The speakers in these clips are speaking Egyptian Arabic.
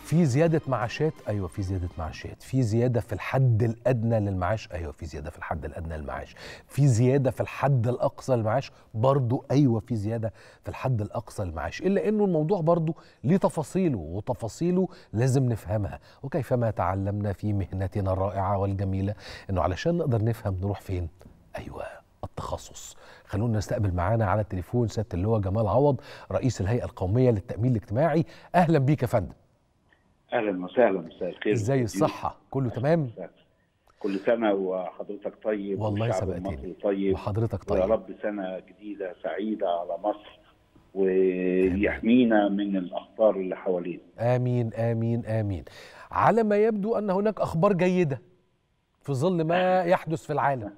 في زيادة معاشات أيوة في زيادة معاشات في زيادة في الحد الأدنى للمعاش أيوة في زيادة في الحد الأدنى للمعاش في زيادة في الحد الأقصى للمعاش برضو أيوة في زيادة في الحد الأقصى للمعاش إلا أنه الموضوع برضو ليه تفاصيله وتفاصيله لازم نفهمها وكيفما تعلمنا في مهنتنا الرائعة والجميلة أنه علشان نقدر نفهم نروح فين أيوة التخصص خلونا نستقبل معانا على التليفون سياده اللواء جمال عوض رئيس الهيئه القوميه للتامين الاجتماعي اهلا بيك يا فندم اهلا وسهلا مساء الخير ازاي الصحه كله تمام كل سنه وحضرتك طيب والله والشعب سبقتني. المصري طيب وحضرتك ويا طيب رب سنه جديده سعيده على مصر ويحمينا من الاخطار اللي حوالينا امين امين امين على ما يبدو ان هناك اخبار جيده في ظل ما يحدث في العالم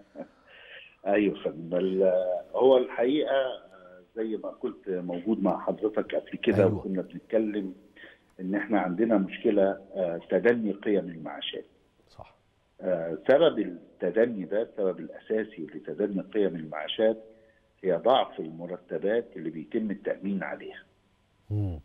ايوه فندم ال- هو الحقيقه آه، زي ما كنت موجود مع حضرتك قبل كده أيوة. أيوة. وكنا بنتكلم ان احنا عندنا مشكله آه، تدني قيم المعاشات صح آه، سبب التدني ده السبب الاساسي لتدني قيم المعاشات هي ضعف المرتبات اللي بيتم التامين عليها مم.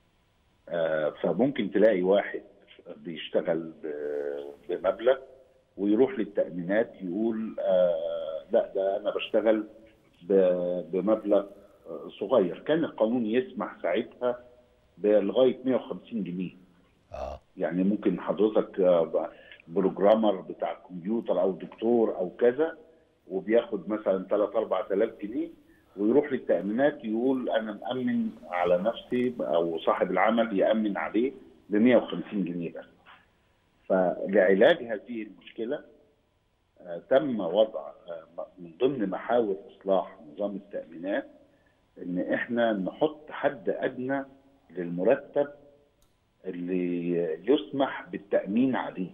آه، فممكن تلاقي واحد بيشتغل ب- بمبلغ ويروح للتأمينات يقول آه لا ده أنا بشتغل ب- بمبلغ آه، صغير كان القانون يسمح ساعتها بلغاية 150 جنيه اه يعني ممكن حضرتك آه، ب- بروجرامر بتاع كمبيوتر أو دكتور أو كذا وبياخد مثلا 3 4000 جنيه ويروح للتأمينات يقول أنا مأمن على نفسي أو صاحب العمل يأمن عليه ب 150 جنيه بس. فلعلاج هذه المشكلة آه، تم وضع آه، من ضمن محاور إصلاح نظام التأمينات إن إحنا نحط حد أدنى للمرتب اللي يسمح بالتأمين عليه.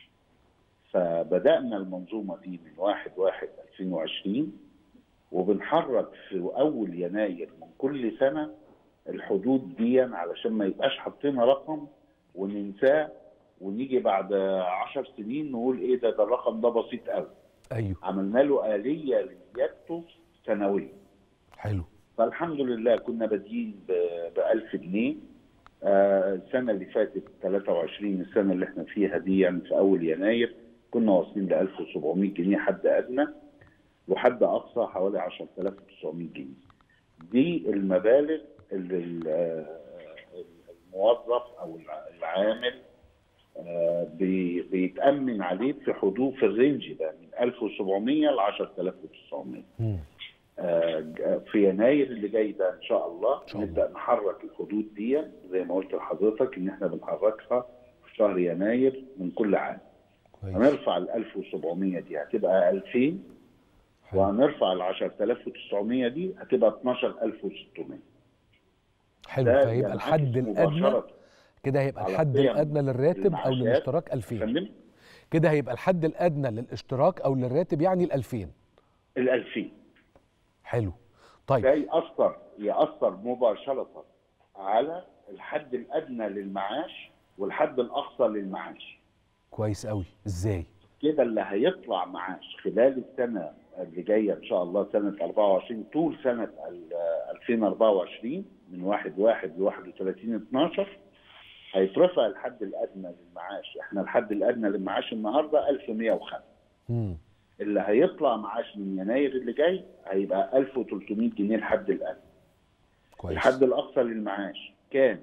فبدأنا المنظومة دي من 1 1 2020 وبنحرك في أول يناير من كل سنة الحدود دي علشان ما يبقاش حاطين رقم وننساه ونيجي بعد عشر سنين نقول ايه ده ده الرقم ده بسيط قوي ايوه عملنا له آلية لزيادته سنويا حلو فالحمد لله كنا بادئين ب 1000 جنيه آه، السنه اللي فاتت 23 السنه اللي احنا فيها دي يعني في اول يناير كنا واصلين ل 1700 جنيه حد ادنى وحد اقصى حوالي 10900 جنيه دي المبالغ اللي ال- آه، الموظف او الع- العامل آه، بي- بيتامن عليه في حدود في الرينج ده من 1700 ل 10900 مم. آه، في يناير اللي جاي ده ان شاء الله شاء الله. نبدا نحرك الحدود دي زي ما قلت لحضرتك ان احنا بنحركها في شهر يناير من كل عام كويس هنرفع ال 1700 دي هتبقى 2000 حلو. وهنرفع ال 10900 دي هتبقى 12600 حلو ده فيبقى ينعكس الحد الادنى مباشرة كده هيبقى على الحد قيم الادنى للراتب او المعاشات. للاشتراك 2000 فندم كده هيبقى الحد الادنى للاشتراك او للراتب يعني ال 2000 ال 2000 حلو طيب ده يأثر يأثر مباشرة على الحد الأدنى للمعاش والحد الأقصى للمعاش كويس قوي ازاي كده اللي هيطلع معاش خلال السنه اللي جايه ان شاء الله سنه 24 طول سنه ال- 2024 من 1 1 ل 31 12 هيترفع الحد الادنى للمعاش احنا الحد الادنى للمعاش النهارده 1105 مم. اللي هيطلع معاش من يناير اللي جاي هيبقى 1300 جنيه الحد الادنى كويس الحد الاقصى للمعاش كان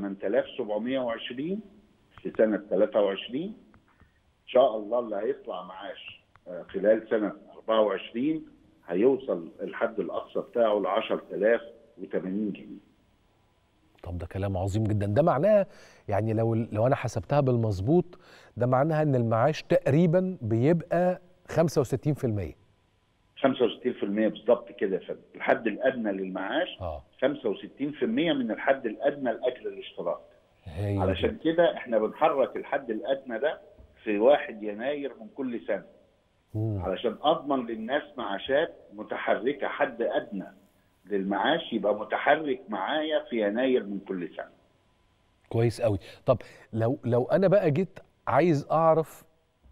8720 في سنه 23 ان شاء الله اللي هيطلع معاش آه، خلال سنه 24 هيوصل الحد الاقصى بتاعه ل 10080 جنيه طب ده كلام عظيم جدا ده معناها يعني لو لو انا حسبتها بالمظبوط ده معناها ان المعاش تقريبا بيبقى 65% 65% بالظبط كده يا فندم الحد الادنى للمعاش اه 65% من الحد الادنى لاجل الاشتراك هي علشان كده احنا بنحرك الحد الادنى ده في 1 يناير من كل سنه مم. علشان اضمن للناس معاشات متحركه حد ادنى للمعاش يبقى متحرك معايا في يناير من كل سنه. كويس قوي طب لو لو انا بقى جيت عايز اعرف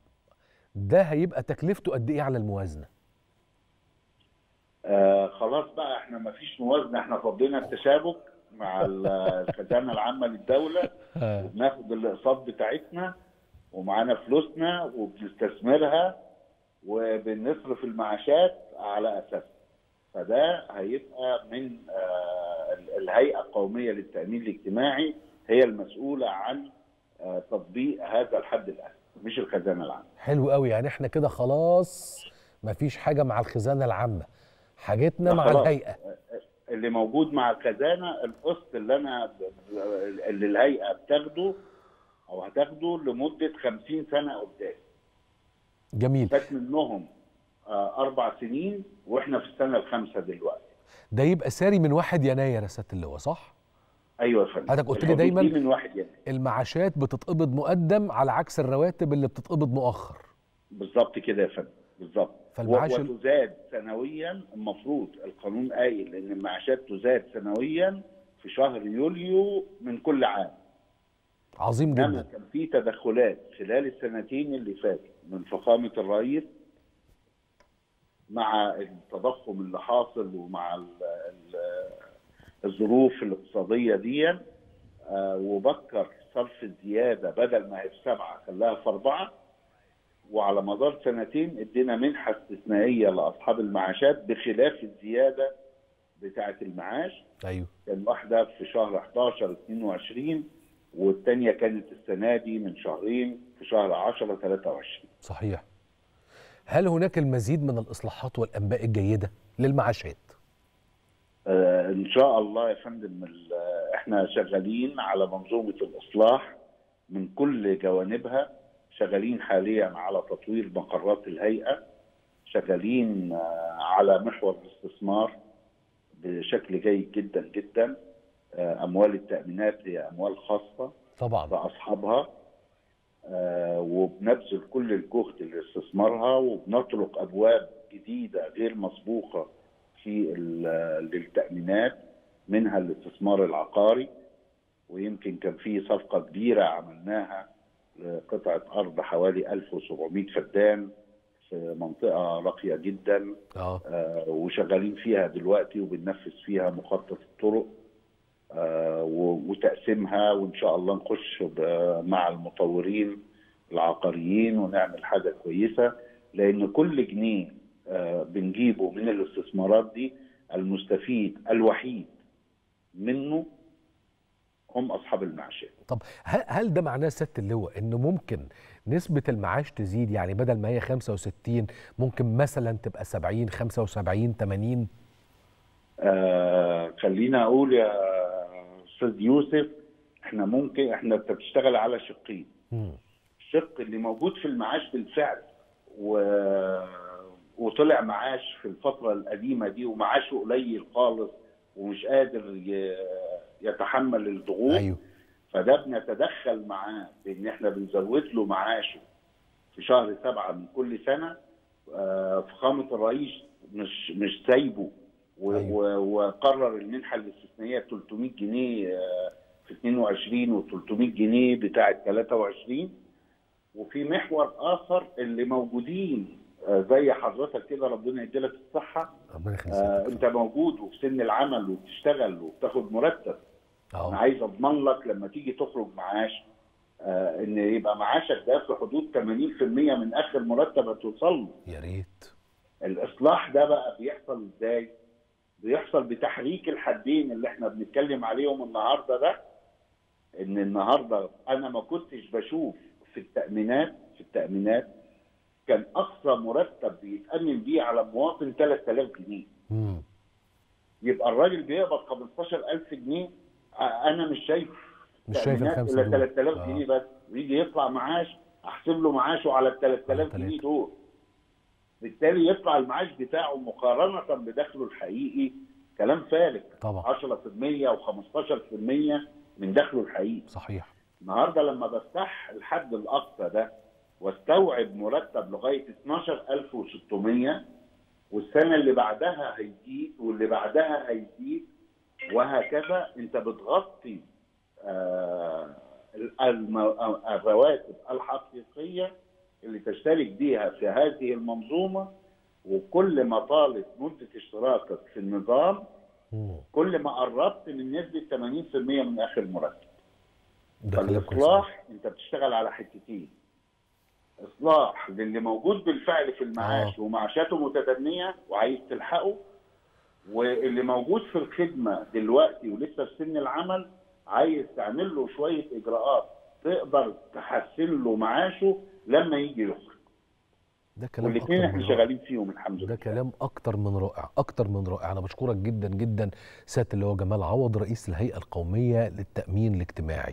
ده هيبقى تكلفته قد ايه على الموازنه آه خلاص بقى احنا ما فيش موازنه احنا فضينا التشابك مع ال- الخزانه العامه للدوله وبناخد الاقساط بتاعتنا ومعانا فلوسنا وبنستثمرها وبنصرف المعاشات على اساسها فده هيبقى من آه، ال- الهيئه القوميه للتامين الاجتماعي هي المسؤوله عن آه، تطبيق هذا الحد الادنى مش الخزانه العامه حلو قوي يعني احنا كده خلاص مفيش حاجه مع الخزانه العامه حاجتنا مع خلاص. الهيئه اللي موجود مع الخزانه القسط اللي انا ب- اللي الهيئه بتاخده او هتاخده لمده 50 سنه قدام جميل فات منهم آه، اربع سنين واحنا في السنه الخامسه دلوقتي ده يبقى ساري من 1 يناير يا سياده اللواء صح ايوه يا فندم حضرتك قلت لي الحدود دايماً- دي من واحد يناير المعاشات بتتقبض مقدم على عكس الرواتب اللي بتتقبض مؤخر بالظبط كده يا فندم بالظبط فالمعاش و- ال- وتزاد سنويا المفروض القانون قايل ان المعاشات تزاد سنويا في شهر يوليو من كل عام عظيم انما جدا كان في تدخلات خلال السنتين اللي فاتوا من فخامه الرئيس مع التضخم اللي حاصل ومع ال ال الظروف الاقتصاديه دي آه، وبكر صرف الزياده بدل ما هي في سبعه خلاها في اربعه وعلى مدار سنتين ادينا منحه استثنائيه لاصحاب المعاشات بخلاف الزياده بتاعه المعاش ايوه كان واحده في شهر 11 22 والثانيه كانت السنه دي من شهرين في شهر 10 23 صحيح هل هناك المزيد من الاصلاحات والانباء الجيده للمعاشات آه ان شاء الله يا فندم ال- آه، احنا شغالين على منظومه الاصلاح من كل جوانبها شغالين حاليا على تطوير مقرات الهيئه شغالين آه، على محور الاستثمار بشكل جيد جدا جدا آه، اموال التامينات هي اموال خاصه طبعا باصحابها آه، وبنبذل كل الجهد لاستثمارها وبنطرق ابواب جديده غير مسبوقه في ال- للتامينات منها الاستثمار العقاري ويمكن كان في صفقه كبيره عملناها لقطعه ارض حوالي 1700 فدان في منطقه راقيه جدا اه آه، وشغالين فيها دلوقتي وبننفذ فيها مخطط الطرق آه، و- وتقسيمها وان شاء الله نخش ب- مع المطورين العقاريين ونعمل حاجه كويسه لان كل جنيه آه، بنجيبه من الاستثمارات دي المستفيد الوحيد منه هم اصحاب المعاشات طب هل هل ده معناه سياده اللواء انه ممكن نسبه المعاش تزيد يعني بدل ما هي 65 ممكن مثلا تبقى 70 75 80 آه خلينا اقول يا استاذ يوسف احنا ممكن احنا انت بتشتغل على شقين مم. الشق اللي موجود في المعاش بالفعل و... وطلع معاش في الفترة القديمة دي ومعاشه قليل خالص ومش قادر ي... يتحمل الضغوط ايوه فده بنتدخل معاه بان احنا بنزود له معاشه في شهر سبعة من كل سنة آه، فخامة الرئيس مش مش سايبه و- أيوة. و- وقرر المنحة الاستثنائية 300 جنيه آه، في 22 و300 جنيه بتاعة 23 وفي محور آخر اللي موجودين آه، زي حضرتك كده ربنا يديلك الصحة ربنا يخليك آه، سيادتك. انت موجود وفي سن العمل وبتشتغل وبتاخد مرتب انا اه عايز اضمن لك لما تيجي تخرج معاش آه ان يبقى معاشك ده في حدود 80% من اخر مرتب هتوصل له يا ريت الاصلاح ده بقى بيحصل ازاي بيحصل بتحريك الحدين اللي احنا بنتكلم عليهم النهارده ده ان النهارده انا ما كنتش بشوف في التامينات في التامينات كان اقصى مرتب بيتامن بيه على مواطن 3000 جنيه مم. يبقى الراجل بيقبض 15000 جنيه آه، انا مش شايف مش شايف تأمينات الخمسة إلا دول. 3000 آه. جنيه بس ويجي يطلع معاش احسب له معاشه على ال 3000 على جنيه دول بالتالي يطلع المعاش بتاعه مقارنه بدخله الحقيقي كلام فارغ طبعا 10% و15% من دخله الحقيقي صحيح النهارده لما بفتح الحد الاقصى ده واستوعب مرتب لغايه 12600 والسنه اللي بعدها هيزيد واللي بعدها هيزيد وهكذا انت بتغطي آه، الم- الرواتب الحقيقيه اللي تشترك بيها في هذه المنظومه وكل ما طالت مده اشتراكك في النظام مم. كل ما قربت من نسبه 80% من اخر مرتب ده كلام كويس أوي. فالاصلاح انت بتشتغل على حتتين اصلاح للي موجود بالفعل في المعاش آه. ومعاشاته متدنيه وعايز تلحقه واللي موجود في الخدمه دلوقتي ولسه في سن العمل عايز تعمل له شويه اجراءات تقدر تحسن له معاشه لما يجي يخرج ده كلام والاثنين أكتر احنا من رائع. شغالين فيهم الحمد ده لله كلام اكتر من رائع اكتر من رائع انا بشكرك جدا جدا سياده اللواء جمال عوض رئيس الهيئه القوميه للتامين الاجتماعي